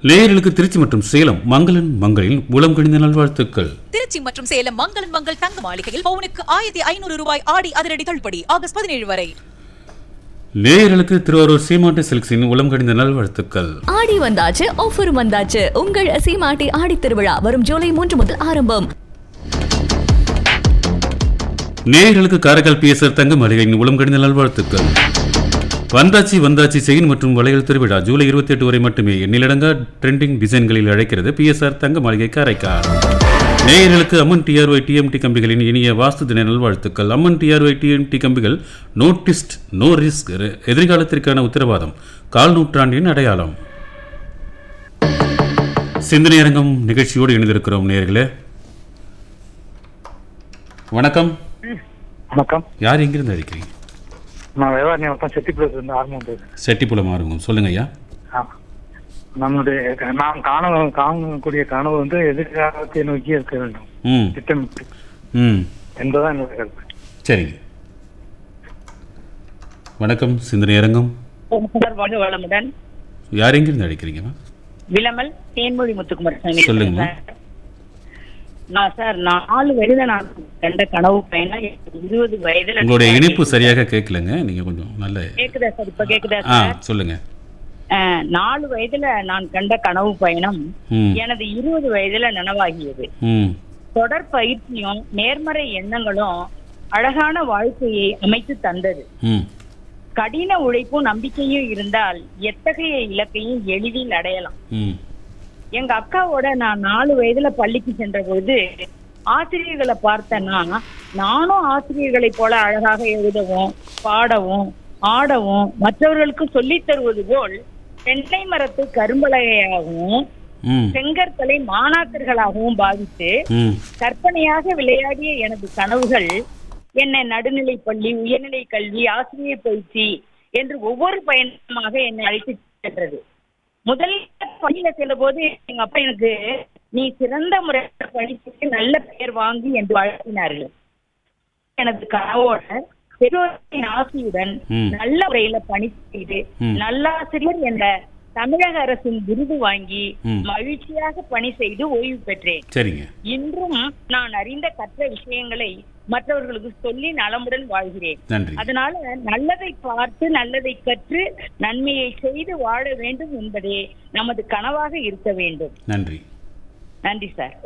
நேயர்களுக்கு திருச்சி மற்றும் சேலம் மங்களன் மங்களின் உளம் கணிந்த நல்வாழ்த்துக்கள் திருச்சி மற்றும் சேலம் மங்களன் மங்கள் தங்க மாளிகையில் பவுனுக்கு ஆயிரத்தி ஐநூறு ரூபாய் ஆடி அதிரடி தள்ளுபடி ஆகஸ்ட் பதினேழு வரை நேயர்களுக்கு திருவாரூர் சீமாட்டி சில்க்ஸின் உளம் கணிந்த நல்வாழ்த்துக்கள் ஆடி வந்தாச்சு ஆஃபர் வந்தாச்சு உங்கள் சீமாட்டி ஆடி திருவிழா வரும் ஜூலை மூன்று முதல் ஆரம்பம் நேயர்களுக்கு காரைக்கால் பிஎஸ்ஆர் தங்க மாளிகையின் உளம் கணிந்த நல்வாழ்த்துக்கள் வந்தாச்சி வந்தாச்சி செயின் மற்றும் வளையல் திருவிழா ஜூலை இருபத்தி எட்டு வரை மட்டுமே எண்ணிலடங்கா ட்ரெண்டிங் டிசைன்களில் அழைக்கிறது பிஎஸ்ஆர் தங்க மாளிகை காரைக்கால் நேயர்களுக்கு அம்மன் டிஆர்ஒய் டிஎம்டி கம்பிகளின் இனிய வாஸ்து தின நல்வாழ்த்துக்கள் அம்மன் டிஆர்ஒய் டிஎம்டி கம்பிகள் நோட்டிஸ்ட் நோ ரிஸ்க் எதிர்காலத்திற்கான உத்தரவாதம் கால் நூற்றாண்டின் அடையாளம் சிந்தனை அரங்கம் நிகழ்ச்சியோடு இணைந்திருக்கிறோம் நேயர்களே வணக்கம் வணக்கம் யார் எங்கிருந்து அழைக்கிறீங்க நான் வேதாரண்யம் வட்டம் செட்டிப்புலத்துல இருந்து ஆரம்பம் பேசுறேன் செட்டிப்புலம் ஆறுமுகம் சொல்லுங்க ஐயா ஆ. நம்முடைய க- நாம் காண காணக்கூடிய கனவு வந்து எதிர்காலத்தை நோக்கி இருக்க வேண்டும் ம் திட்டமிட்டு ம் என்பதுதான் என்னுடைய கருத்து சரிங்க வணக்கம் சிந்தனை அரங்கம் சார் வாழ்க வளமுடன் யார் எங்கிருந்து அழைக்கிறீங்கம்மா விளமல் தேன்மொழி முத்துக்குமார் சாமி சொல்லுங்கம்மா. சார். நான் சார் நாலு வயதுல நான் கண்ட கனவு பையனா இருபது வயதுல உங்களுடைய இணைப்பு சரியாக கேட்கலங்க நீங்க கொஞ்சம் நல்ல கேக்குதா சார் இப்ப கேக்குதா ஆ சார் சொல்லுங்க அஹ், நாலு வயதுல நான் கண்ட கனவு பயணம் ம் எனது இருபது வயதுல நனவாகியது ம் தொடர் பயிற்சியும் நேர்மறை எண்ணங்களும் அழகான வாழ்க்கையை அமைத்து தந்தது ம் கடின உழைப்பும் நம்பிக்கையும் இருந்தால் எத்தகைய இலக்கையும் எளிதில் அடையலாம் ம் எங்க அக்காவோட நான் நாலு வயதுல பள்ளிக்கு சென்ற பொழுது ஆசிரியர்களை பார்த்தேன்னா நானும் ஆசிரியர்களை போல அழகாக எழுதவும் பாடவும் ஆடவும் மற்றவர்களுக்கு சொல்லித் தருவது போல் தென்னை மரத்தை கரும்பலகையாகவும் ம் செங்கற்களை மாணாக்கர்களாகவும் பாவித்து ம் கற்பனையாக விளையாடிய எனது கனவுகள் என்னை நடுநிலை பள்ளி உயர்நிலை கல்வி ஆசிரியர் பயிற்சி என்று ஒவ்வொரு பயணமாக என்னை அழைத்து சென்றது முதல்ல பள்ளியில சென்ற போது எங்க அப்பா எனக்கு நீ சிறந்த முறையில் படித்து நல்ல பெயர் வாங்கி என்று வாழ்த்தினார்கள் எனது கனவோட பெற்றோரின் ஆசையுடன் ம். நல்ல முறையில பணி செய்து ம். நல்லாசிரியர் என்ற தமிழக அரசின் விருது வாங்கி ம். மகிழ்ச்சியாக பணி செய்து ஓய்வு பெற்றேன் சரிங்க இன்றும் நான் அறிந்த கற்ற விஷயங்களை மற்றவர்களுக்கு சொல்லி நலமுடன் வாழ்கிறேன் நன்றி அதனால நல்லதை பார்த்து நல்லதை கற்று நன்மையை செய்து வாழ வேண்டும் என்பதே நமது கனவாக இருக்க வேண்டும் நன்றி நன்றி சார்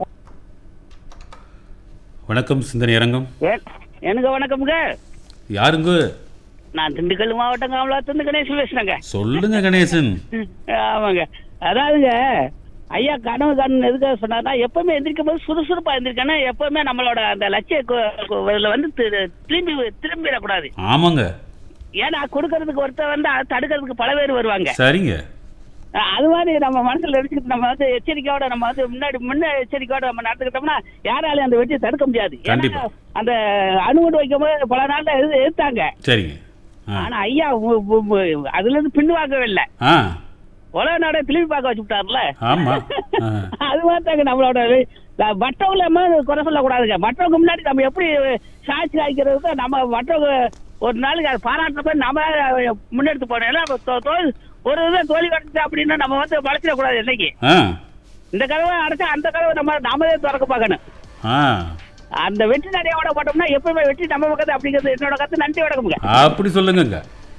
வணக்கம் சிந்தனை அரங்கம் எனக்கு வணக்கம்ங்க யாருங்க நான் திண்டுக்கல் மாவட்டம் காமலாத்திருந்து கணேசன் பேசுறேங்க சொல்லுங்க கணேசன் ஆமாங்க அதாவதுங்க ஐயா கனவு கண் எதுக்காக சொன்னார்னா எப்பவுமே எந்திரிக்கும் போது சுறுசுறுப்பா எந்திரிக்கணும் எப்பவுமே நம்மளோட அந்த லட்சிய கு- கு- இதுல வந்து தி- திரும்பி திரும்பிடக்கூடாது ஆமாங்க ஏன்னா கொடுக்கறதுக்கு ஒருத்தர் வந்து அதை தடுக்கிறதுக்கு பல பேர் வருவாங்க சரிங்க அஹ் அது மாதிரி நம்ம மனசுல நினைச்சுக்கிட்டு நம்ம வந்து எச்சரிக்கையோட நம்ம வந்து முன்னாடி முன்ன எச்சரிக்கையோட நம்ம நடந்துக்கிட்டோம்னா யாராலையும் அந்த வெற்றியை தடுக்க முடியாது ஏன்னா, கண்டிப்பா. அந்த அணுகுண்டு வைக்கும் போது பல நாள்ல எதிர்- எதிர்த்தாங்க சரிங்க ஆ ஆனா ஐயா உ- உ- உ- அதுல இருந்து பின்வாங்கவே இல்லை ஆ உலக நாடே திரும்பி பார்க்க வச்சு விட்டார்ல ஆமா ஆ. அது மாதிரி தாங்க நம்மளோட வே- மற்றவங்கள நம்ம குறை சொல்லக்கூடாதுங்க மற்றவங்க முன்னாடி நம்ம எப்படி சாட்சி காய்க்கிறது தான் நம்ம மற்றவங்க ஒரு நாளைக்கு அதை பாராட்டுற மாதிரி நம்ம முன்னெடுத்து போனோம் ஏன்னா இப்ப தோ- தோல் ஒரு இதை தோல்வி கிடைச்சா அப்படின்னா நம்ம வந்து வளர்ச்சிடக்கூடாது என்னைக்கு ஆ இந்த கதவை அடைச்சா அந்த கதவை நம்ம நாமளே திறக்க பார்க்கணும் ஆ அந்த வெற்றி நடையோட போட்டோம்னா எப்பவுமே வெற்றி நம்ம பக்கத்து அப்படிங்கிறது என்னோட கருத்து நன்றி வணக்கம்ங்க அப்படி சொல்லுங்கங்க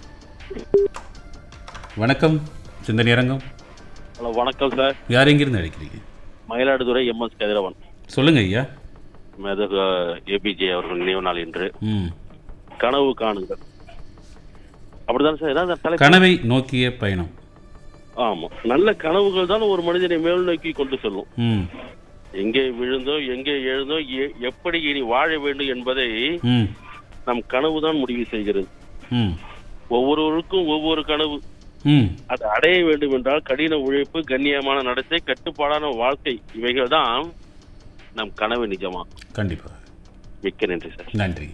வணக்கம் சிந்தனை அரங்கம் ஹலோ வணக்கம் சார் யார் எங்கிருந்து அழைக்கிறீங்க மயிலாடுதுறை எம்எஸ் கதிரவன் சொல்லுங்க ஐயா மேதகு ஏபிஜே அவர்கள் நினைவு நாள் இன்று ம் கனவு காணுங்கள் அப்படிதான் சார் ஏதாவது தலை கனவை நோக்கிய பயணம் ஆமா நல்ல கனவுகள் தான் ஒரு மனிதனை மேல் நோக்கி கொண்டு செல்லும் ம் எங்கே விழுந்தோ எங்கே எழுந்தோ எ- எப்படி இனி வாழ வேண்டும் என்பதை ம் நம் கனவு தான் முடிவு செய்கிறது ம் ஒவ்வொருவருக்கும் ஒவ்வொரு கனவு ம் அதை அடைய வேண்டும் என்றால் கடின உழைப்பு கண்ணியமான நடத்தை கட்டுப்பாடான வாழ்க்கை இவைகள் தான் நம் கனவு நிஜமா கண்டிப்பாக மிக்க நன்றி சார் நன்றி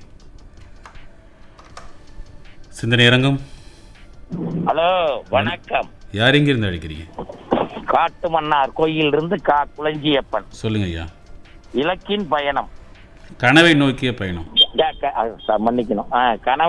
சிந்தனை அரங்கம் ஹலோ வணக்கம் யார் எங்கிருந்து அழைக்கிறீங்க காட்டு மன்னார் கோயில் இருந்து கா குளஞ்சியப்பன் சொல்லுங்க ஐயா இலக்கின் பயணம் கனவை நோக்கிய பயணம் யா, க- அ, ச- மன்னிக்கணும் ஆ, கனவு